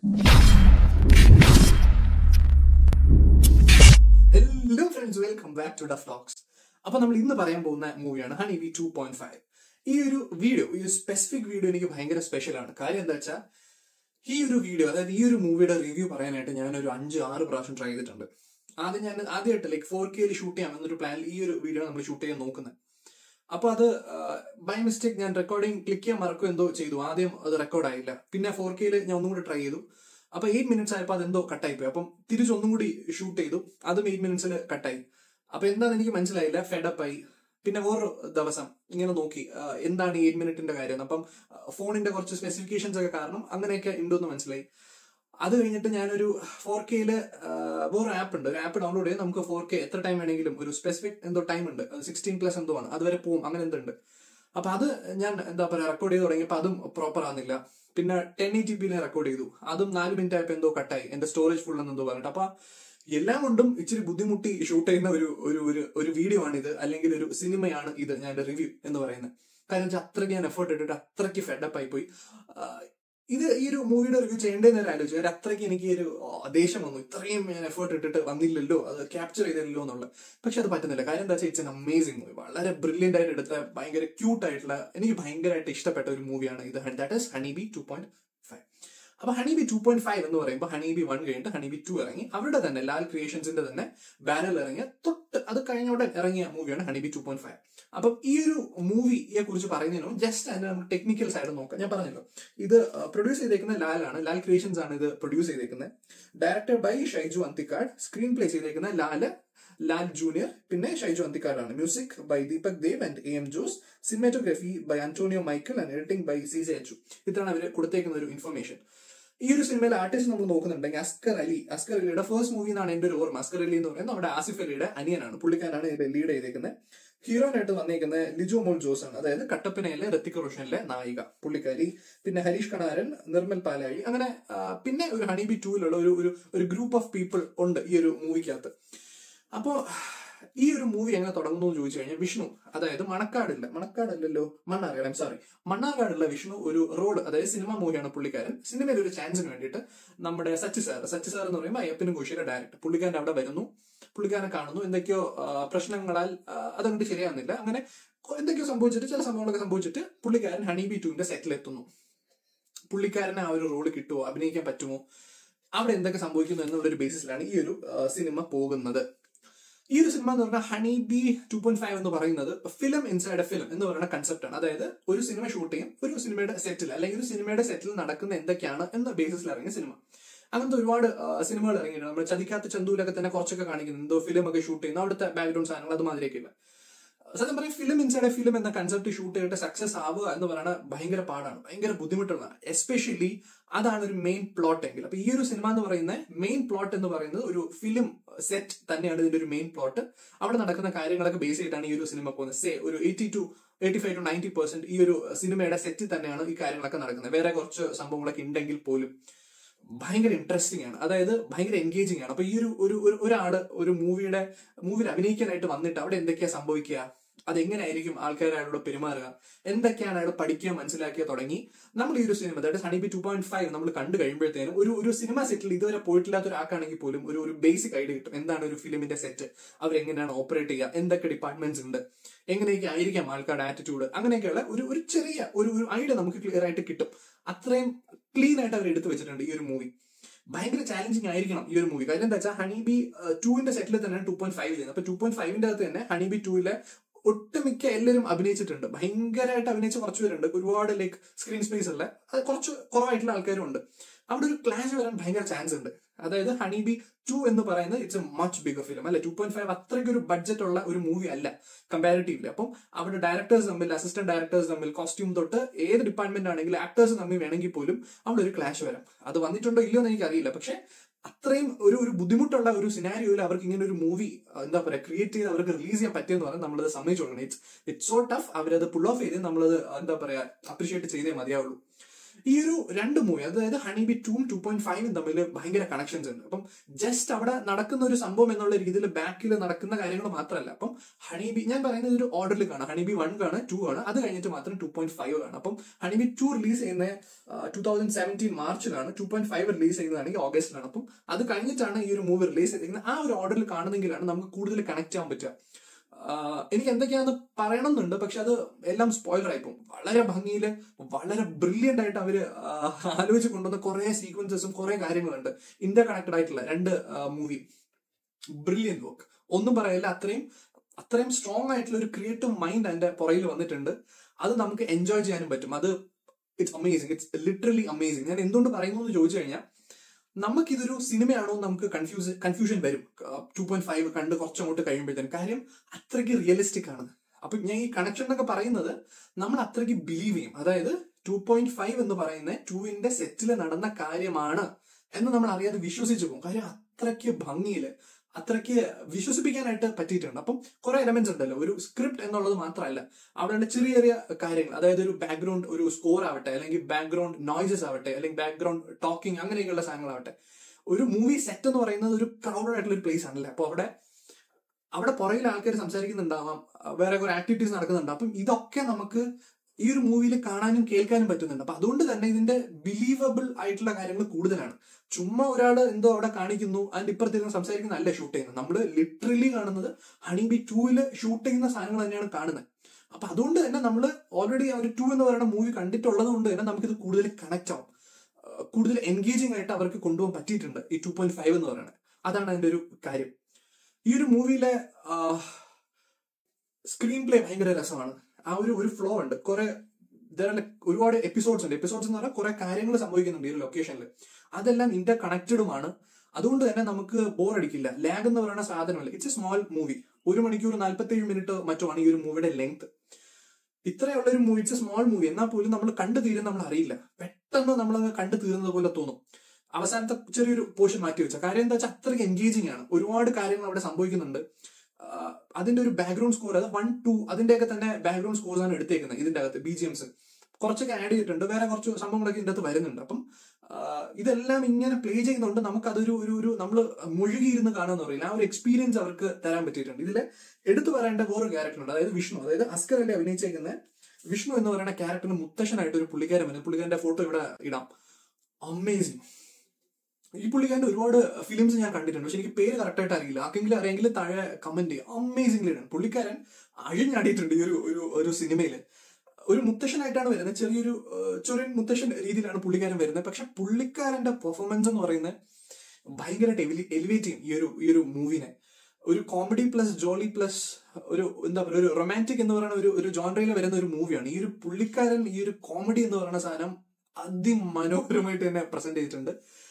hello friends welcome back to the folks അപ്പൊ നമ്മൾ ഇന്ന് പറയാൻ പോകുന്ന മൂവിയാണ് Honey Bee two point five ഈ ഒരു വീഡിയോ ഈ ഒരു സ്പെസിഫിക് വീഡിയോ എനിക്ക് ഭയങ്കര സ്പെഷ്യൽ ആണ് കാര്യം എന്താ വെച്ചാൽ ഈ ഒരു വീഡിയോ അതായത് ഈ ഒരു മൂവിയുടെ റിവ്യൂ പറയാനായിട്ട് ഞാൻ ഒരു അഞ്ച് ആറ് പ്രാവശ്യം ട്രൈ ചെയ്തിട്ടുണ്ട് ആദ്യം ഞാൻ ആദ്യമായിട്ട് ലൈക്ക് ഫോർ കെയിൽ ഷൂട്ട് ചെയ്യാം എന്നൊരു പ്ലാനിൽ ഈ ഒരു വീഡിയോ നമ്മൾ ഷൂട്ട് ചെയ്യാൻ നോക്കുന്നത് അപ്പൊ അത് ബൈ മിസ്റ്റേക്ക് ഞാൻ റെക്കോർഡിംഗ് ക്ലിക്ക് ചെയ്യാൻ മറക്കും എന്തോ ചെയ്തു ആദ്യം അത് റെക്കോർഡ് ആയില്ല പിന്നെ ഫോർ കെയിൽ ഞാൻ ഒന്നും കൂടി ട്രൈ ചെയ്തു അപ്പൊ എയ്റ്റ് മിനിറ്റ്സ് ആയപ്പോൾ അതെന്തോ കട്ടായി പോയി അപ്പം തിരിച്ചൊന്നും കൂടി ഷൂട്ട് ചെയ്തു അതും എയ്റ്റ് മിനിറ്റ്സിൽ കട്ടായി അപ്പൊ എന്താന്ന് എനിക്ക് മനസ്സിലായില്ല ഫെഡപ്പ് ആയി പിന്നെ വേറൊരു ദിവസം ഇങ്ങനെ നോക്കി ആ, എന്താണ് ഈ എയ്റ്റ് മിനിറ്റിന്റെ കാര്യം അപ്പം ഫോണിന്റെ കുറച്ച് സ്പെസിഫിക്കേഷൻസ് ഒക്കെ കാരണം അങ്ങനെയൊക്കെ ഉണ്ടെന്ന് മനസ്സിലായി അത് കഴിഞ്ഞിട്ട് ഞാനൊരു ഫോർ കെയില് വേറെ ആപ്പ് ഉണ്ട് ഒരു ആപ്പ് ഡൗൺലോഡ് ചെയ്ത് നമുക്ക് ഫോർ കെ എത്ര ടൈം വേണമെങ്കിലും ഒരു സ്പെസിഫിക് എന്തോ ടൈം ഉണ്ട് സിക്സ്റ്റീൻ പ്ലസ് എന്തോ ആണ് അതുവരെ പോവും അങ്ങനെ എന്തോ ഉണ്ട് അപ്പൊ അത് ഞാൻ എന്താ പറയാ റെക്കോർഡ് ചെയ്ത് തുടങ്ങിയപ്പോൾ അതും പ്രോപ്പർ ആകുന്നില്ല പിന്നെ ടെൻ എയ്റ്റി പിയിലെ റെക്കോർഡ് ചെയ്തു അതും നാല് മിനിറ്റ് ആയപ്പോൾ എന്തോ കട്ടായി എന്റെ സ്റ്റോറേജ് ഫുൾ എന്നെന്തോ പറഞ്ഞിട്ട് അപ്പൊ എല്ലാം കൊണ്ടും ഇച്ചിരി ബുദ്ധിമുട്ടി ഷൂട്ട് ചെയ്യുന്ന ഒരു ഒരു ഒരു ഒരു വീഡിയോ ആണ് ഇത് അല്ലെങ്കിൽ ഒരു സിനിമയാണ് ഇത് ഞാൻ റിവ്യൂ എന്ന് പറയുന്നത് കാരണം വെച്ചാൽ അത്രയ്ക്ക് ഞാൻ എഫേർട്ട് ഇട്ടിട്ട് അത്രയ്ക്ക് ഫെഡപ്പ് ആയി പോയി ആഹ് ഇത് ഈ ഒരു മൂവിയുടെ റിവ്യൂ ചെയ്യേണ്ടതെന്ന് ഞാൻ ആലോചിച്ചു കാര്യം അത്രയ്ക്ക് എനിക്ക് ഒരു ആ, ദേഷ്യം വന്നു ഇത്രയും ഞാൻ എഫേർട്ട് ഇട്ടിട്ട് വന്നില്ലല്ലോ അത് ക്യാപ്ചർ ചെയ്തില്ലല്ലോ എന്നുള്ളത് പക്ഷെ അത് പറ്റുന്നില്ല കാര്യം എന്താ വെച്ചാൽ ഇറ്റ്സ് എൻ അമേസിംഗ് മൂവി വളരെ ബ്രില്യൻ്റ് ആയിട്ട് എടുത്ത ഭയങ്കര ക്യൂട്ട് ആയിട്ടുള്ള എനിക്ക് ഭയങ്കരമായിട്ട് ഇഷ്ടപ്പെട്ട ഒരു മൂവിയാണ് ഇത് that is Honey Bee two point five അപ്പൊ Honey Bee two point five എന്ന് പറയുമ്പോൾ ഹണി ബി വൺ കഴിഞ്ഞിട്ട് ഹണി ബി ടു ഇറങ്ങി അവരുടെ തന്നെ ലാൽ ക്രിയേഷൻസിന്റെ തന്നെ ബാനറിൽ ഇറങ്ങിയ തൊട്ട് അത് കഴിഞ്ഞ ഉടൻ ഇറങ്ങിയ മൂവിയാണ് Honey Bee two point five അപ്പം ഈ ഒരു മൂവിയെ കുറിച്ച് പറയുന്നതിന് മുമ്പ് ജസ്റ്റ് അതിന്റെ നമുക്ക് ടെക്നിക്കൽ സൈഡ് നോക്കാം ഞാൻ പറഞ്ഞല്ലോ ഇത് പ്രൊഡ്യൂസ് ചെയ്തേക്കുന്ന ലാലാണ് ലാൽ ക്രിയേഷൻസ് ആണ് ഇത് പ്രൊഡ്യൂസ് ചെയ്തേക്കുന്നത് director by Shaiju Anthikkad screenplay ചെയ്തേക്കുന്ന ലാല് ലാൽ ജൂനിയർ പിന്നെ ഷൈജു അന്തിക്കാടാണ് music by Deepak Dev and A M Jose cinematography by Antonio Michael and editing by C J H ഇതാണ് അവർ കൊടുത്തേക്കുന്ന ഒരു ഇൻഫർമേഷൻ ഈ ഒരു സിനിമയിലെ ആർട്ടിസ്റ്റ് നമ്മൾ നോക്കുന്നുണ്ടെങ്കിൽ അസ്കർ അലി അസ്കർ അലിയുടെ ഫസ്റ്റ് മൂവി എന്നാണ് എന്റെ ഒരു ഓർമ്മ അസ്കർ അലി എന്ന് പറയുന്നത് നമ്മുടെ ആസിഫ് അലിയുടെ അനിയനാണ് പുള്ളിക്കാരാണ് ഇതിന്റെ ലീഡ് ചെയ്തേക്കുന്നത് ഹീറോയിനായിട്ട് വന്നേക്കുന്നത് ലിജോ മോൾ ജോസ് ആണ് അതായത് കട്ടപ്പനയിലെ ഋത്തിക് റോഷനിലെ നായിക പുള്ളിക്കാരി പിന്നെ ഹരീഷ് കണാരൻ നിർമ്മൽ പാലാഴി അങ്ങനെ ആ, പിന്നെ ഒരു ഹണിബി ടൂവിലുള്ള ഒരു ഒരു ഒരു ഗ്രൂപ്പ് ഓഫ് പീപ്പിൾ ഉണ്ട് ഈ ഒരു മൂവിക്കകത്ത് അപ്പോ ഈ ഒരു മൂവി എങ്ങനെ തുടങ്ങുന്നു എന്ന് ചോദിച്ചു കഴിഞ്ഞാൽ വിഷ്ണു അതായത് മണക്കാടില്ല മണക്കാടല്ലല്ലോ മണ്ണാർക്കാട് ഐം സോറി മണ്ണാർക്കാടുള്ള വിഷ്ണു ഒരു റോഡ് അതായത് സിനിമ മൂവിയാണ് പുള്ളിക്കാരൻ സിനിമയിൽ ഒരു ചാൻസിന് വേണ്ടിയിട്ട് നമ്മുടെ സച്ചി സാർ സച്ചി സാർ എന്ന് പറയുമ്പോൾ അയ്യപ്പനും കോശിയുടെ ഡയറക്ടർ പുള്ളിക്കാരൻ അവിടെ വരുന്നു പുള്ളിക്കാരനെ കാണുന്നു എന്തൊക്കെയോ ആ, പ്രശ്നങ്ങളാൽ ആ, അതങ്ങോട്ട് ശരിയാകുന്നില്ല അങ്ങനെ കൊ- എന്തൊക്കെയോ സംഭവിച്ചിട്ട് ചില സംഭവങ്ങളൊക്കെ സംഭവിച്ചിട്ട് പുള്ളിക്കാരൻ ഹണി ബി ടുവിന്റെ സെറ്റിൽ എത്തുന്നു പുള്ളിക്കാരന് ആ ഒരു റോള് കിട്ടുമോ അഭിനയിക്കാൻ പറ്റുമോ അവിടെ എന്തൊക്കെ സംഭവിക്കുന്നു എന്നുള്ള ഒരു ബേസിസിലാണ് ഈ ഒരു ആ, സിനിമ പോകുന്നത് ഈ ഒരു സിനിമ എന്ന് പറഞ്ഞാൽ Honey Bee two point five എന്ന് പറയുന്നത് ഫിലിം ഇൻസൈഡ് എ ഫിലിം എന്ന് പറയുന്ന കൺസെപ്റ്റ് ആണ് അതായത് ഒരു സിനിമ ഷൂട്ട് ചെയ്യും ഒരു സിനിമയുടെ സെറ്റിൽ അല്ലെങ്കിൽ ഒരു സിനിമയുടെ സെറ്റിൽ നടക്കുന്ന എന്തൊക്കെയാണ് എന്ന ബേസിസിൽ ഇറങ്ങിയ സിനിമ അങ്ങനത്തെ ഒരുപാട് ആ, സിനിമകൾ ഇറങ്ങിയിട്ടുണ്ട് നമ്മൾ ചതിക്കാത്ത ചന്തുവിലൊക്കെ തന്നെ കുറച്ചൊക്കെ കാണിക്കുന്നു എന്തോ ഫിലിം ഒക്കെ ഷൂട്ട് ചെയ്യുന്നു അവിടുത്തെ ബാക്ക്ഗ്രൗണ്ട് സാധനങ്ങൾ അതുമാതിരിയൊക്കെ ഇല്ല സത്യം പറയും ഫിലിം ഇൻസൈഡ് എ ഫിലിം എന്ന കൺസെപ്റ്റ് ഷൂട്ട് ചെയ്തിട്ട് സക്സസ് ആവുക എന്ന് പറയുന്നത് ഭയങ്കര പാടാണ് ഭയങ്കര ബുദ്ധിമുട്ടുള്ളതാണ് എസ്പെഷ്യലി അതാണ് ഒരു മെയിൻ പ്ലോട്ട് എങ്കിൽ അപ്പൊ ഈ ഒരു സിനിമ എന്ന് പറയുന്ന മെയിൻ പ്ലോട്ട് എന്ന് പറയുന്നത് ഒരു ഫിലിം സെറ്റ് തന്നെയാണ് ഇതിന്റെ ഒരു മെയിൻ പ്ലോട്ട് അവിടെ നടക്കുന്ന കാര്യങ്ങളൊക്കെ ബേസ് ചെയ്തിട്ടാണ് ഈ ഒരു സിനിമ പോകുന്നത് സേ ഒരു eighty to eighty five to ninety percent ഈ ഒരു സിനിമയുടെ സെറ്റിൽ തന്നെയാണ് ഈ കാര്യങ്ങളൊക്കെ നടക്കുന്നത് വേറെ കുറച്ച് സംഭവങ്ങളൊക്കെ ഉണ്ടെങ്കിൽ പോലും ഭയങ്കര ഇൻട്രസ്റ്റിംഗ് ആണ് അതായത് ഭയങ്കര എൻഗേജിങ് ആണ് അപ്പൊ ഈ ഒരു ഒരു ഒരു- ഒരാള് ഒരു മൂവിയുടെ മൂവിയിൽ അഭിനയിക്കാനായിട്ട് വന്നിട്ട് അവിടെ എന്തൊക്കെയാ സംഭവിക്കുക അതെങ്ങനെയായിരിക്കും ആൾക്കാർ അയാളോട് പെരുമാറുക എന്തൊക്കെയാണ് അയാൾ പഠിക്കുക മനസ്സിലാക്കിയ തുടങ്ങി നമ്മൾ ഈ ഒരു സിനിമ അതായത് ഹണിബി ടു പോയിന്റ് ഫൈവ് നമ്മൾ കണ്ടു കഴിയുമ്പോഴത്തേനും ഒരു ഒരു സിനിമ സെറ്റിൽ ഇതുവരെ പോയിട്ടില്ലാത്ത ഒരാൾക്കാണെങ്കിൽ പോലും ഒരു ഒരു ബേസിക് ഐഡിയ കിട്ടും എന്താണ് ഒരു ഫിലിമിന്റെ സെറ്റ് അവരെങ്ങനെയാണ് ഓപ്പറേറ്റ് ചെയ്യുക എന്തൊക്കെ ഡിപ്പാർട്ട്മെന്റ്സ് ഉണ്ട് എങ്ങനെയൊക്കെ ആയിരിക്കാം ആൾക്കാരുടെ ആറ്റിറ്റ്യൂഡ് അങ്ങനെയൊക്കെയുള്ള ഒരു ഒരു ചെറിയ ഒരു ഒരു ഐഡിയ നമുക്ക് ക്ലിയർ ആയിട്ട് കിട്ടും അത്രയും ക്ലീൻ ആയിട്ട് അവർ എടുത്തു വെച്ചിട്ടുണ്ട് ഈ ഒരു മൂവി ഭയങ്കര ചാലഞ്ചിങ് ആയിരിക്കണം ഈ ഒരു മൂവി കാര്യം എന്താ വെച്ചാൽ ഹണിബി ടൂവിന്റെ സെറ്റിൽ തന്നെയാണ് ടു പോയിന്റ് ഫൈവ് ചെയ്യുന്നത് അപ്പൊ ടു പോയിന്റ് ഫൈവിന്റെ അകത്ത് തന്നെ ഹണിബി ടൂവിലെ ഒട്ടുമിക്ക എല്ലാവരും അഭിനയിച്ചിട്ടുണ്ട് ഭയങ്കരമായിട്ട് അഭിനയിച്ച കുറച്ച് പേരുണ്ട് ഒരുപാട് ലൈക്ക് സ്ക്രീൻ സ്പേസ് ഉള്ള അത് കുറച്ച് കുറവായിട്ടുള്ള ആൾക്കാരും ഉണ്ട് അവിടെ ഒരു ക്ലാഷ് വരാൻ ഭയങ്കര ചാൻസ് ഉണ്ട് അതായത് ഹണി ബി ടു എന്ന് പറയുന്നത് it's a much bigger film അല്ലെ ടു പോയിന്റ് ഫൈവ് അത്രയ്ക്ക് ഒരു ബഡ്ജറ്റ് ഉള്ള ഒരു മൂവി അല്ല കമ്പാരിറ്റീവ്ലി അപ്പം അവിടെ ഡയറക്ടേഴ്സ് തമ്മിൽ അസിസ്റ്റന്റ് ഡയറക്ടേഴ്സ് തമ്മിൽ കോസ്റ്റ്യൂം തൊട്ട് ഏത് ഡിപ്പാർട്ട്മെന്റ് ആണെങ്കിലും ആക്ടേഴ്സ് തമ്മിൽ വേണമെങ്കിൽ പോലും അവിടെ ഒരു ക്ലാഷ് വരാം അത് വന്നിട്ടുണ്ടോ ഇല്ലയോ എന്ന് എനിക്കറിയില്ല പക്ഷെ അത്രയും ഒരു ഒരു ബുദ്ധിമുട്ടുള്ള ഒരു സിനാരിയോയിൽ അവർക്ക് ഇങ്ങനെ ഒരു മൂവി എന്താ പറയാ ക്രിയേറ്റ് ചെയ്ത് അവർക്ക് റിലീസ് ചെയ്യാൻ പറ്റിയെന്ന് പറഞ്ഞാൽ നമ്മളത് സമ്മതിച്ചു കൊടുക്കണം ഇറ്റ്സ് ഇറ്റ്സ് സോ ടഫ് അവരത് പുൾ ഓഫ് ചെയ്ത് നമ്മളത് എന്താ പറയാ അപ്രീഷിയേറ്റ് ചെയ്തേ മതിയാവുള്ളൂ ഈ ഒരു രണ്ട് മൂവി അതായത് ഹണി ബി ടൂം ടു പോയിന്റ് ഫൈവും തമ്മിൽ ഭയങ്കര കണക്ഷൻസ് ഉണ്ട് അപ്പം ജസ്റ്റ് അവിടെ നടക്കുന്ന ഒരു സംഭവം എന്നുള്ള രീതിയിൽ ബാക്കിൽ നടക്കുന്ന കാര്യങ്ങൾ മാത്രമല്ല അപ്പം ഹണി ബി ഞാൻ പറയുന്നത് ഒരു ഓർഡറിൽ കാണാം ഹണി ബി വൺ കാണാം ടു ആണ് അത് കഴിഞ്ഞിട്ട് മാത്രം ടു പോയിന്റ് ഫൈവ് കാണാം അപ്പം ഹണി ബി ടു റിലീസ് ചെയ്യുന്ന ടൂ തൗസൻഡ് സെവൻറ്റീൻ മാർച്ചിലാണ് ടു പോയിന്റ് ഫൈവ് റിലീസ് ചെയ്യുന്നതാണെങ്കിൽ ഓഗസ്റ്റിലാണ് അപ്പം അത് കഴിഞ്ഞിട്ടാണ് ഈ ഒരു മൂവി റിലീസ് ചെയ്തിരിക്കുന്നത് ആ ഒരു ഓർഡറിൽ കാണുന്നെങ്കിലാണ് നമുക്ക് കൂടുതൽ കണക്ട് ചെയ്യാൻ പറ്റുക ആഹ് എനിക്ക് എന്തൊക്കെയാന്ന് പറയണമെന്നുണ്ട് പക്ഷെ അത് എല്ലാം സ്പോയിലർ ആയിപ്പോവും വളരെ ഭംഗിയിൽ വളരെ ബ്രില്യൻ്റ് ആയിട്ട് അവര് ആഹ് ആലോചിച്ച് കൊണ്ടുവന്ന കുറെ സീക്വൻസസും കുറെ കാര്യങ്ങളുണ്ട് ഇന്റർ കണക്റ്റഡ് ആയിട്ടുള്ള രണ്ട് മൂവി ബ്രില്യൻ വർക്ക് ഒന്നും പറയില്ല അത്രയും അത്രയും സ്ട്രോങ് ആയിട്ടുള്ള ഒരു ക്രിയേറ്റീവ് മൈൻഡ് അതിന്റെ പുറയിൽ വന്നിട്ടുണ്ട് അത് നമുക്ക് എൻജോയ് ചെയ്യാനും പറ്റും അത് it's amazing it's literally amazing ഞാൻ എന്തുകൊണ്ട് പറയുന്നു എന്ന് ചോദിച്ചു കഴിഞ്ഞാൽ നമുക്കിതൊരു സിനിമയാണോ എന്ന് നമുക്ക് കൺഫ്യൂസ് കൺഫ്യൂഷൻ വരും ടു പോയിന്റ് ഫൈവ് കണ്ട് കുറച്ചങ്ങോട്ട് കഴിയുമ്പോഴത്തേനും കാര്യം അത്രയ്ക്ക് റിയലിസ്റ്റിക് ആണ് അപ്പൊ ഞാൻ ഈ കണക്ഷൻ എന്നൊക്കെ പറയുന്നത് നമ്മൾ അത്രയ്ക്ക് ബിലീവ് ചെയ്യും അതായത് ടു പോയിന്റ് ഫൈവ് എന്ന് പറയുന്ന ടുവിന്റെ സെറ്റിൽ നടന്ന കാര്യമാണ് എന്ന് നമ്മൾ അറിയാതെ വിശ്വസിച്ചു പോകും കാര്യം അത്രയ്ക്ക് ഭംഗിയില് അത്രയ്ക്ക് വിശ്വസിപ്പിക്കാനായിട്ട് പറ്റിയിട്ടുണ്ട് അപ്പം കുറെ എലമെന്റ്സ് ഉണ്ടല്ലോ ഒരു സ്ക്രിപ്റ്റ് എന്നുള്ളത് മാത്രമല്ല അവിടെ ചെറിയ ചെറിയ കാര്യങ്ങൾ അതായത് ഒരു ബാക്ക്ഗ്രൗണ്ട് ഒരു സ്കോർ ആവട്ടെ അല്ലെങ്കിൽ ബാക്ക്ഗ്രൗണ്ട് നോയ്സസ് ആവട്ടെ അല്ലെങ്കിൽ ബാക്ക്ഗ്രൗണ്ട് ടോക്കിംഗ് അങ്ങനെയൊക്കെയുള്ള സാധനങ്ങളാവട്ടെ ഒരു മൂവി സെറ്റ് എന്ന് പറയുന്നത് ഒരു ക്രൗഡഡ് ആയിട്ടുള്ള ഒരു പ്ലേസ് ആണല്ലേ അപ്പൊ അവിടെ അവിടെ പുറകിൽ ആൾക്കാർ സംസാരിക്കുന്നുണ്ടാവാം വേറെ കുറെ ആക്ടിവിറ്റീസ് നടക്കുന്നുണ്ട് അപ്പം ഇതൊക്കെ നമുക്ക് ഈ ഒരു മൂവിയിൽ കാണാനും കേൾക്കാനും പറ്റുന്നുണ്ട് അപ്പൊ അതുകൊണ്ട് തന്നെ ഇതിന്റെ ബിലീവബിൾ ആയിട്ടുള്ള കാര്യങ്ങൾ കൂടുതലാണ് ചുമ്മാ ഒരാൾ എന്തോ അവിടെ കാണിക്കുന്നു അതിന്റെ ഇപ്പുറത്തിരുന്ന് സംസാരിക്കുന്ന അല്ല ഷൂട്ട് ചെയ്യുന്നത് നമ്മൾ ലിറ്ററലി കാണുന്നത് ഹണി ബി ടൂവില് ഷൂട്ട് ചെയ്യുന്ന സാധനങ്ങൾ തന്നെയാണ് കാണുന്നത് അപ്പൊ അതുകൊണ്ട് തന്നെ നമ്മൾ ഓൾറെഡി ആ ഒരു ടു എന്ന് പറയുന്ന മൂവി കണ്ടിട്ടുള്ളത് കൊണ്ട് തന്നെ നമുക്കിത് കൂടുതൽ കണക്ട് ആവും ആ, കൂടുതൽ എൻഗേജിങ് ആയിട്ട് അവർക്ക് കൊണ്ടുപോകാൻ പറ്റിയിട്ടുണ്ട് ഈ ടു പോയിന്റ് ഫൈവ് എന്ന് പറയുന്നത് അതാണ് അതിന്റെ ഒരു കാര്യം ഈ ഒരു മൂവിയിലെ സ്ക്രീൻ പ്ലേ ഭയങ്കര രസമാണ് ആ ഒരു ഒരു ഫ്ലോ ഉണ്ട് കുറെ there are like ഒരുപാട് എപ്പിസോഡ്സ് ഉണ്ട് എപ്പിസോഡ്സ് എന്ന് പറഞ്ഞാൽ കുറെ കാര്യങ്ങൾ സംഭവിക്കുന്നുണ്ട് ഈ ഒരു ലൊക്കേഷനിൽ അതെല്ലാം ഇന്റർ കണക്റ്റഡുമാണ് അതുകൊണ്ട് തന്നെ നമുക്ക് ബോർ അടിക്കില്ല ലാഗ് എന്ന് പറയുന്ന സാധനമല്ല ഇറ്റ്സ് എ സ്മോൾ മൂവി ഒരു മണിക്കൂർ നാല്പത്തി ഏഴ് മിനിറ്റ് മറ്റോ ആണ് ഈ ഒരു മൂവിയുടെ ലെങ്ത് ഇത്രയുള്ള ഒരു movie it's a small movie എന്നാൽ പോലും നമ്മൾ കണ്ടു തീരും നമ്മൾ അറിയില്ല പെട്ടെന്ന് നമ്മൾ കണ്ടു തീർന്നത് പോലെ തോന്നും അവസാനത്തെ ചെറിയൊരു പോർഷൻ മാറ്റി വെച്ച കാര്യം എന്താ വെച്ചാൽ അത്രയ്ക്ക് എൻഗേജിങ് ആണ് ഒരുപാട് കാര്യങ്ങൾ അവിടെ സംഭവിക്കുന്നുണ്ട് ആഹ് അതിന്റെ ഒരു ബാക്ക്ഗ്രൗണ്ട് സ്കോർ അത് വൺ ടു അതിന്റെയൊക്കെ തന്നെ ബാക്ക്ഗ്രൗണ്ട് സ്കോർസ് ആണ് എടുത്തേക്കുന്നത് ഇതിന്റെ അകത്ത് ബി ജി എംസ് കുറച്ചൊക്കെ ആഡ് ചെയ്തിട്ടുണ്ട് വേറെ കുറച്ച് സംഭവങ്ങളൊക്കെ ഇതിന്റെ അകത്ത് വരുന്നുണ്ട് അപ്പം ആഹ് ഇതെല്ലാം ഇങ്ങനെ പ്ലേ ചെയ്യുന്നതുകൊണ്ട് നമുക്ക് അതൊരു ഒരു ഒരു നമ്മൾ മുഴുകിയിരുന്ന് കാണാന്ന് പറയില്ല ആ ഒരു എക്സ്പീരിയൻസ് അവർക്ക് തരാൻ പറ്റിയിട്ടുണ്ട് ഇതിൽ എടുത്തു പറയേണ്ട വേറൊരു ക്യാരക്ടർ ഉണ്ട് അതായത് വിഷ്ണു അതായത് അസ്കർ അല്ലേ അഭിനയിച്ചേക്കുന്ന വിഷ്ണു എന്ന് പറയുന്ന ക്യാരക്ടറിന് മുത്തശ്ശനായിട്ട് ഒരു പുള്ളിക്കാരൻ വന്നു പുള്ളിക്കാരന്റെ ഫോട്ടോ ഇവിടെ ഇടാം അമേസിങ് ഈ പുള്ളിക്കാരന്റെ ഒരുപാട് ഫിലിംസ് ഞാൻ കണ്ടിട്ടുണ്ട് പക്ഷെ എനിക്ക് പേര് കറക്റ്റ് ആയിട്ട് അറിയില്ല ആർക്കെങ്കിലും അറിയെങ്കിൽ താഴെ കമന്റ് ചെയ്യും അമേസിംഗ്ലി ആണ് പുള്ളിക്കാരൻ അഴിഞ്ഞാടിയിട്ടുണ്ട് ഈ ഒരു ഒരു ഒരു സിനിമയിൽ ഒരു മുത്തശ്ശനായിട്ടാണ് വരുന്നത് ചെറിയൊരു ഏഹ്, ചെറിയ മുത്തശ്ശൻ രീതിയിലാണ് പുള്ളിക്കാരൻ വരുന്നത് പക്ഷെ പുള്ളിക്കാരന്റെ പെർഫോമൻസ് എന്ന് പറയുന്നത് ഭയങ്കരമായിട്ട് എലിവേറ്റ് ചെയ്യും ഈ ഒരു ഈ ഒരു മൂവിനെ ഒരു കോമഡി പ്ലസ് ജോളി പ്ലസ് ഒരു എന്താ പറയുക ഒരു റൊമാൻറ്റിക് എന്ന് പറയുന്ന ഒരു ഒരു ജോൺറയിൽ വരുന്ന ഒരു മൂവിയാണ് ഈ ഒരു പുള്ളിക്കാരൻ ഈ ഒരു കോമഡി എന്ന് പറയുന്ന സാധനം അതിമനോഹരമായിട്ട് തന്നെ പ്രസന്റ് ചെയ്തിട്ടുണ്ട്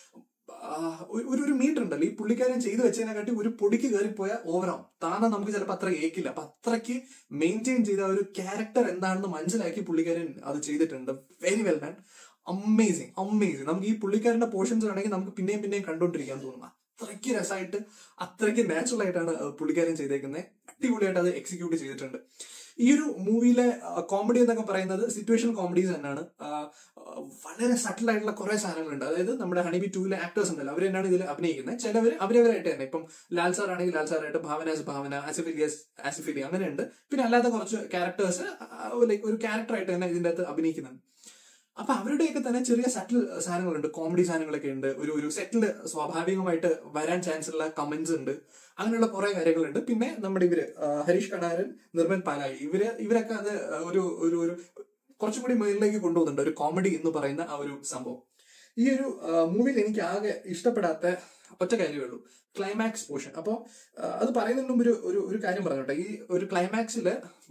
ആ, ഒരു ഒരു- ഒരു മീറ്റർ ഉണ്ടല്ലോ ഈ പുള്ളിക്കാരൻ ചെയ്തു വെച്ചതിനെക്കാട്ടി ഒരു പൊടിക്ക് കയറിപ്പോയ ഓവറാവും താന്ന നമുക്ക് ചിലപ്പോൾ അത്ര ഏക്കില്ല അപ്പൊ അത്രയ്ക്ക് മെയിൻറ്റെയിൻ ചെയ്ത ആ ഒരു ക്യാരക്ടർ എന്താണെന്ന് മനസ്സിലാക്കി പുള്ളിക്കാരൻ അത് ചെയ്തിട്ടുണ്ട് very well done amazing amazing നമുക്ക് ഈ പുള്ളിക്കാരന്റെ പോർഷൻസ് ആണെങ്കിൽ നമുക്ക് പിന്നെയും പിന്നെയും കണ്ടോണ്ടിരിക്കാൻ തോന്നും അത്രയ്ക്ക് രസമായിട്ട് അത്രയ്ക്ക് നാച്ചുറൽ ആയിട്ടാണ് പുള്ളിക്കാരൻ ചെയ്തേക്കുന്നത് അടിപൊളിയായിട്ട് അത് എക്സിക്യൂട്ട് ചെയ്തിട്ടുണ്ട് ഈ ഒരു മൂവിയിലെ കോമഡി എന്നൊക്കെ പറയുന്നത് സിറ്റുവേഷൻ കോമഡീസ് തന്നെയാണ് ആ, ആ, വളരെ സട്ടിൽ ആയിട്ടുള്ള കുറെ സാധനങ്ങളുണ്ട് അതായത് നമ്മുടെ ഹണിബി ടൂവിലെ ആക്ടേഴ്സ് ഉണ്ടല്ലോ അവർ തന്നെയാണ് ഇതിൽ അഭിനയിക്കുന്നത് ചിലവർ അവരവരായിട്ട് തന്നെ ഇപ്പം ലാൽ സാർ ആണെങ്കിൽ ലാൽ സാറായിട്ട് ഭാവനാസ് ഭാവന ആസിഫിലിയസ് ആസിഫിലി അങ്ങനെയുണ്ട് പിന്നെ അല്ലാത്ത കുറച്ച് ക്യാരക്ടേഴ്സ് ലൈക്ക് ഒരു ക്യാരക്ടറായിട്ട് തന്നെ ഇതിന്റെ അകത്ത് അഭിനയിക്കുന്നുണ്ട് അപ്പൊ അവരുടെയൊക്കെ തന്നെ ചെറിയ സറ്റിൽ സാധനങ്ങളുണ്ട് കോമഡി സാധനങ്ങളൊക്കെ ഉണ്ട് ഒരു ഒരു സെറ്റിൽ സ്വാഭാവികമായിട്ട് വരാൻ ചാൻസ് ഉള്ള കമന്റ്സ് ഉണ്ട് അങ്ങനെയുള്ള കുറെ കാര്യങ്ങളുണ്ട് പിന്നെ നമ്മുടെ ഇവര് ആ, ഹരീഷ് കണാരൻ നിർമ്മൽ പാലായി ഇവര് ഇവരൊക്കെ അത് ഒരു ഒരു ഒരു കുറച്ചും കൂടി മുകളിലേക്ക് കൊണ്ടുപോകുന്നുണ്ട് ഒരു കോമഡി എന്ന് പറയുന്ന ആ ഒരു സംഭവം ഈ ഒരു മൂവിയിൽ എനിക്ക് ആകെ ഇഷ്ടപ്പെടാത്ത ഒറ്റ കാര്യമേ ഉള്ളൂ ക്ലൈമാക്സ് പോർഷൻ അപ്പോൾ അത് പറയുന്നതിന് മുമ്പ് ഒരു ഒരു ഒരു കാര്യം പറഞ്ഞോട്ടെ ഈ ഒരു ക്ലൈമാക്സിൽ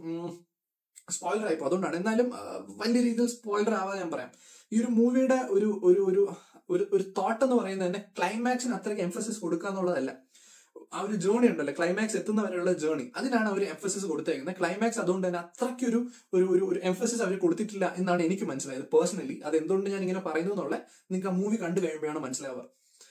സ്പോയിലർ ആയിപ്പോ അതുകൊണ്ടാണ് എന്നാലും ആ, വലിയ രീതിയിൽ സ്പോയിലർ ആവാതെ ഞാൻ പറയാം ഈ ഒരു മൂവിയുടെ ഒരു ഒരു ഒരു ഒരു ഒരു തോട്ട് എന്ന് പറയുന്നത് തന്നെ ക്ലൈമാക്സിന് അത്രയ്ക്ക് എംഫസിസ് കൊടുക്കുക എന്നുള്ളതല്ല ആ ഒരു ജേണി ഉണ്ടല്ലോ ക്ലൈമാക്സ് എത്തുന്നവരെയുള്ള ജേണി അതിനാണ് അവർ എംഫസിസ് കൊടുത്തേക്കുന്നത് ക്ലൈമാക്സ് അതുകൊണ്ട് തന്നെ അത്രയ്ക്ക് ഒരു ഒരു ഒരു ഒരു എംഫസിസ് അവർ കൊടുത്തിട്ടില്ല എന്നാണ് എനിക്ക് മനസ്സിലായത് പേഴ്സണലി അത് എന്തുകൊണ്ട് ഞാൻ ഇങ്ങനെ പറയുന്നു എന്നുള്ള നിങ്ങൾക്ക് ആ മൂവി കണ്ടു കഴിയുമ്പോഴാണ് മനസ്സിലാവുക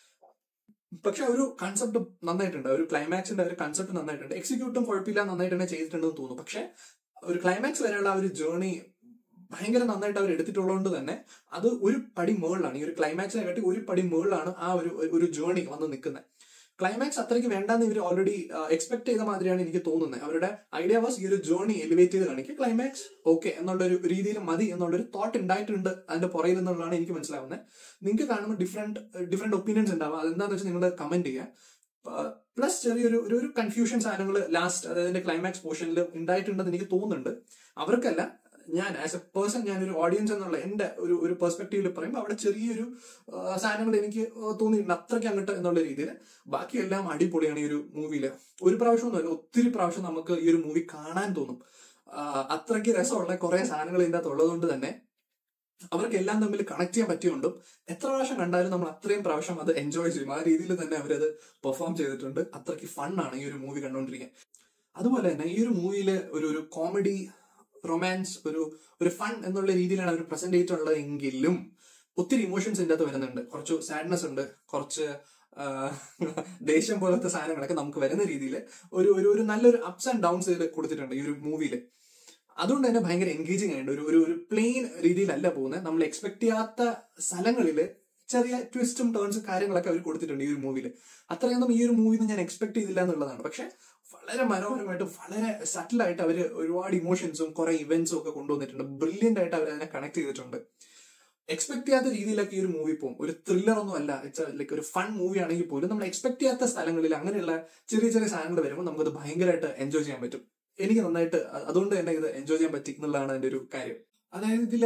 പക്ഷെ ഒരു കൺസെപ്റ്റ് നന്നായിട്ടുണ്ട് ഒരു ക്ലൈമാക്സിന്റെ ഒരു കൺസെപ്റ്റ് നന്നായിട്ടുണ്ട് എക്സിക്യൂട്ടും കുഴപ്പമില്ല നന്നായിട്ട് തന്നെ ചെയ്തിട്ടുണ്ടെന്ന് തോന്നുന്നു പക്ഷെ ഒരു ക്ലൈമാക്സ് വരെയുള്ള ആ ഒരു ജേർണി ഭയങ്കര നന്നായിട്ട് അവർ എടുത്തിട്ടുള്ളതുകൊണ്ട് തന്നെ അത് ഒരു പടി മുകളിലാണ് ഈ ഒരു ക്ലൈമാക്സിനെ കാട്ടി ഒരു പടി മുകളിലാണ് ആ ഒരു ഒരു ജേർണി വന്ന് നിൽക്കുന്നത് ക്ലൈമാക്സ് അത്രയ്ക്ക് വേണ്ടാന്ന് ഇവർ ഓൾറെഡി എക്സ്പെക്ട് ചെയ്ത മാതിരിയാണ് എനിക്ക് തോന്നുന്നത് അവരുടെ ഐഡിയ വാസ് ഈ ഒരു ജേർണി എലിവേറ്റ് ചെയ്ത് കാണിക്കുക ക്ലൈമാക്സ് ഓക്കെ എന്നുള്ള ഒരു രീതിയിൽ മതി എന്നുള്ളൊരു തോട്ട് ഉണ്ടായിട്ടുണ്ട് അതിന്റെ പുറകിൽ എന്നുള്ളതാണ് എനിക്ക് മനസ്സിലാവുന്നത് നിങ്ങൾക്ക് കാണുമ്പോൾ ഡിഫറെന്റ് ഡിഫറെന്റ് ഒപ്പീനിയൻസ് ഉണ്ടാവും അതെന്താണെന്ന് വെച്ചാൽ നിങ്ങൾ കമന്റ് ചെയ്യുക പ്ലസ് ചെറിയൊരു ഒരു ഒരു കൺഫ്യൂഷൻ സാധനങ്ങൾ ലാസ്റ്റ് അതായത് ക്ലൈമാക്സ് പോർഷനിൽ ഉണ്ടായിട്ടുണ്ടെന്ന് എനിക്ക് തോന്നുന്നുണ്ട് അവർക്കല്ല ഞാൻ ആസ് എ പേഴ്സൺ ഞാൻ ഒരു ഓഡിയൻസ് എന്നുള്ള എന്റെ ഒരു ഒരു പെർസ്പെക്റ്റീവിൽ പറയുമ്പോൾ അവിടെ ചെറിയൊരു സാധനങ്ങൾ എനിക്ക് തോന്നിയിട്ടുണ്ട് അത്രയ്ക്ക് അങ്ങോട്ട് എന്നുള്ള രീതിയിൽ ബാക്കിയെല്ലാം അടിപൊളിയാണ് ഈ ഒരു മൂവിയിൽ ഒരു പ്രാവശ്യം ഒന്നുമല്ല ഒത്തിരി പ്രാവശ്യം നമുക്ക് ഈ ഒരു മൂവി കാണാൻ തോന്നും അത്രയ്ക്ക് രസമുള്ള കുറെ സാധനങ്ങൾ ഇതിൻ്റെ അകത്ത് ഉള്ളതുകൊണ്ട് തന്നെ അവർക്ക് എല്ലാം തമ്മിൽ കണക്ട് ചെയ്യാൻ പറ്റിയുണ്ടും എത്ര പ്രാവശ്യം കണ്ടാലും നമ്മൾ അത്രയും പ്രാവശ്യം അത് എൻജോയ് ചെയ്യും ആ രീതിയിൽ തന്നെ അവരത് പെർഫോം ചെയ്തിട്ടുണ്ട് അത്രയ്ക്ക് ഫണ്ണാണ് ഈ ഒരു മൂവി കണ്ടുകൊണ്ടിരിക്കാൻ അതുപോലെ തന്നെ ഈ ഒരു മൂവിയിൽ ഒരു ഒരു കോമഡി റൊമാൻസ് ഒരു ഒരു ഫൺ എന്നുള്ള രീതിയിലാണ് അവർ പ്രസന്റ് ചെയ്തിട്ടുള്ളത് എങ്കിലും ഒത്തിരി ഇമോഷൻസ് ഇതിൻ്റെ അകത്ത് വരുന്നുണ്ട് കുറച്ച് സാഡ്നെസ് ഉണ്ട് കുറച്ച് ദേഷ്യം പോലത്തെ സാധനങ്ങളൊക്കെ നമുക്ക് വരുന്ന രീതിയിൽ ഒരു ഒരു ഒരു നല്ലൊരു അപ്സ് ആൻഡ് ഡൗൺസ് ഇതിൽ കൊടുത്തിട്ടുണ്ട് ഈ ഒരു മൂവിയിൽ അതുകൊണ്ട് തന്നെ ഭയങ്കര എൻഗേജിങ് ആയിട്ട് ഒരു ഒരു ഒരു പ്ലെയിൻ രീതിയിലല്ല പോകുന്നത് നമ്മൾ എക്സ്പെക്ട് ചെയ്യാത്ത സ്ഥലങ്ങളിൽ ചെറിയ ട്വിസ്റ്റും ടേൺസും കാര്യങ്ങളൊക്കെ അവർ കൊടുത്തിട്ടുണ്ട് ഈ ഒരു മൂവിയിൽ അത്രയൊന്നും ഈ ഒരു മൂവിന്ന് ഞാൻ എക്സ്പെക്ട് ചെയ്തില്ല എന്നുള്ളതാണ് പക്ഷെ വളരെ മനോഹരമായിട്ട് വളരെ സട്ടിലായിട്ട് അവർ ഒരുപാട് ഇമോഷൻസും കുറെ ഇവന്റ്സും ഒക്കെ കൊണ്ടുവന്നിട്ടുണ്ട് ബ്രില്യൻ്റ് ആയിട്ട് അവർ അതിനെ കണക്ട് ചെയ്തിട്ടുണ്ട് എക്സ്പെക്ട് ചെയ്യാത്ത രീതിയിലൊക്കെ ഈ ഒരു മൂവി പോകും ഒരു ത്രില്ലർ ഒന്നും അല്ല ഇറ്റ്സ് ലൈക്ക് ഒരു ഫൺ മൂവി ആണെങ്കിൽ പോലും നമ്മൾ എക്സ്പെക്ട് ചെയ്യാത്ത സ്ഥലങ്ങളിൽ അങ്ങനെയുള്ള ചെറിയ ചെറിയ സാധനങ്ങൾ വരുമ്പോൾ നമുക്കത് ഭയങ്കരമായിട്ട് എൻജോയ് ചെയ്യാൻ പറ്റും എനിക്ക് നന്നായിട്ട് അതുകൊണ്ട് തന്നെ ഇത് എൻജോയ് ചെയ്യാൻ പറ്റി എന്നുള്ളതാണ് അതിന്റെ ഒരു കാര്യം അതായത് ഇതില്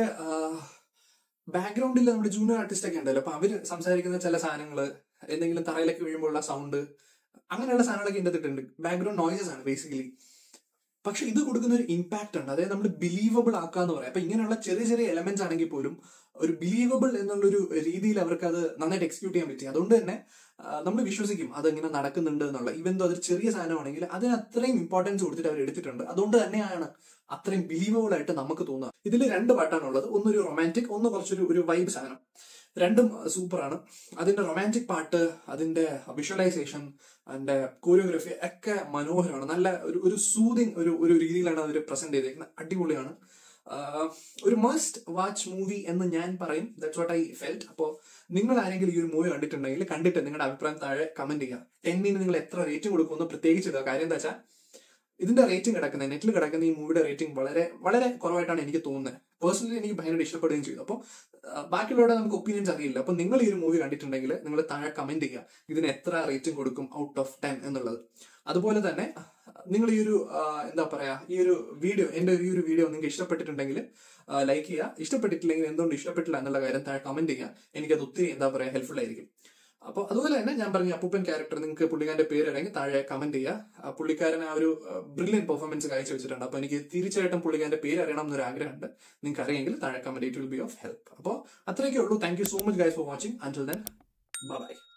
ബാക്ക്ഗ്രൗണ്ടിൽ നമ്മുടെ ജൂനിയർ ആർട്ടിസ്റ്റ് ഒക്കെ ഉണ്ടല്ലോ അപ്പൊ അവര് സംസാരിക്കുന്ന ചില സാധനങ്ങൾ എന്തെങ്കിലും തറയിലൊക്കെ വീഴുമ്പോഴുള്ള സൗണ്ട് അങ്ങനെയുള്ള സാധനങ്ങളൊക്കെ ഇതിൻ്റെ അകത്തിട്ടുണ്ട് ബാക്ക്ഗ്രൗണ്ട് നോയിസസ് ആണ് ബേസിക്കലി പക്ഷെ ഇത് കൊടുക്കുന്ന ഒരു ഇമ്പാക്ട് ഉണ്ട് അതായത് നമ്മൾ ബിലീവബിൾ ആക്കാന്ന് പറയാം അപ്പൊ ഇങ്ങനെയുള്ള ചെറിയ ചെറിയ എലമെന്റ്സ് ആണെങ്കിൽ പോലും ഒരു ബിലീവബിൾ എന്നുള്ളൊരു രീതിയിൽ അവർക്ക് അത് നന്നായിട്ട് എക്സിക്യൂട്ട് ചെയ്യാൻ പറ്റി അതുകൊണ്ട് തന്നെ നമ്മൾ വിശ്വസിക്കും അതെങ്ങനെ നടക്കുന്നുണ്ട് എന്നുള്ള ഈവൻ തോ അതൊരു ചെറിയ സാധനമാണെങ്കിൽ അതിന് അത്രയും ഇമ്പോർട്ടൻസ് കൊടുത്തിട്ട് അവർ എടുത്തിട്ടുണ്ട് അതുകൊണ്ട് തന്നെയാണ് അത്രയും ബിലീവബിൾ ആയിട്ട് നമുക്ക് തോന്നുക ഇതിൽ രണ്ട് പാട്ടാണുള്ളത് ഒന്നൊരു റൊമാൻറ്റിക് ഒന്ന് കുറച്ചൊരു ഒരു വൈബ് സാധനം രണ്ടും സൂപ്പറാണ് അതിന്റെ റൊമാൻറ്റിക് പാട്ട് അതിന്റെ വിഷ്വലൈസേഷൻ അതിന്റെ കോറിയോഗ്രഫി ഒക്കെ മനോഹരമാണ് നല്ല ഒരു ഒരു സൂതിങ് ഒരു ഒരു രീതിയിലാണ് അവർ പ്രസന്റ് ചെയ്തേക്കുന്നത് അടിപൊളിയാണ് ഒരു മസ്റ്റ് വാച്ച് മൂവി എന്ന് ഞാൻ പറയും ദാറ്റ്സ് വാട്ട് ഐ ഫെൽറ്റ് അപ്പോൾ നിങ്ങൾ ആരെങ്കിലും ഈ ഒരു മൂവി കണ്ടിട്ടുണ്ടെങ്കിൽ കണ്ടിട്ട് നിങ്ങളുടെ അഭിപ്രായം താഴെ കമന്റ് ചെയ്യുക ടെന്നിന് നിങ്ങൾ എത്ര റേറ്റിംഗ് കൊടുക്കുമെന്ന് പ്രത്യേകിച്ച് ഇടുക കാര്യം എന്താ വെച്ചാൽ ഇതിന്റെ റേറ്റിംഗ് കിടക്കുന്നത് നെറ്റിൽ കിടക്കുന്ന ഈ മൂവിയുടെ റേറ്റിംഗ് വളരെ വളരെ കുറവായിട്ടാണ് എനിക്ക് തോന്നുന്നത് പേഴ്സണലി എനിക്ക് ഭയങ്കര ഇഷ്ടപ്പെടുകയും ചെയ്തു അപ്പോൾ ബാക്കിയുള്ളവരുടെ നമുക്ക് ഒപ്പീനിയൻസ് അറിയില്ല അപ്പൊ നിങ്ങൾ ഈ ഒരു മൂവി കണ്ടിട്ടുണ്ടെങ്കിൽ നിങ്ങൾ താഴെ കമന്റ് ചെയ്യുക ഇതിന് എത്ര റേറ്റിംഗ് കൊടുക്കും ഔട്ട് ഓഫ് ടെൻ എന്നുള്ളത് അതുപോലെ തന്നെ നിങ്ങൾ ഈ ഒരു എന്താ പറയാ ഈ ഒരു വീഡിയോ എന്റെ ഈ ഒരു വീഡിയോ നിങ്ങൾക്ക് ഇഷ്ടപ്പെട്ടിട്ടുണ്ടെങ്കിൽ ലൈക്ക് ചെയ്യുക ഇഷ്ടപ്പെട്ടിട്ടില്ലെങ്കിൽ എന്തുകൊണ്ട് ഇഷ്ടപ്പെട്ടില്ല എന്നുള്ള കാര്യം താഴെ കമന്റ് ചെയ്യുക എനിക്കത് ഒത്തിരി എന്താ പറയാ ഹെൽപ്ഫുൾ ആയിരിക്കും അപ്പോൾ അതുപോലെ തന്നെ ഞാൻ പറഞ്ഞ അപ്പൂപ്പൻ ക്യാരക്ടർ നിങ്ങൾക്ക് പുള്ളിക്കാരന്റെ പേര് ഇറങ്ങി താഴെ കമന്റ് ചെയ്യുക പുള്ളിക്കാരൻ ആ ഒരു ബ്രില്യൻ പെർഫോമൻസ് കാഴ്ച വെച്ചിട്ടുണ്ട് അപ്പോൾ എനിക്ക് തീർച്ചയായിട്ടും പുള്ളിക്കാരന്റെ പേര് അറിയണം എന്നൊരു ആഗ്രഹമുണ്ട് നിങ്ങൾക്ക് അറിയെങ്കിൽ താഴെ comment it will be of help അപ്പോൾ അത്രയൊക്കെ ഉള്ളൂ thank you so much guys for watching until then by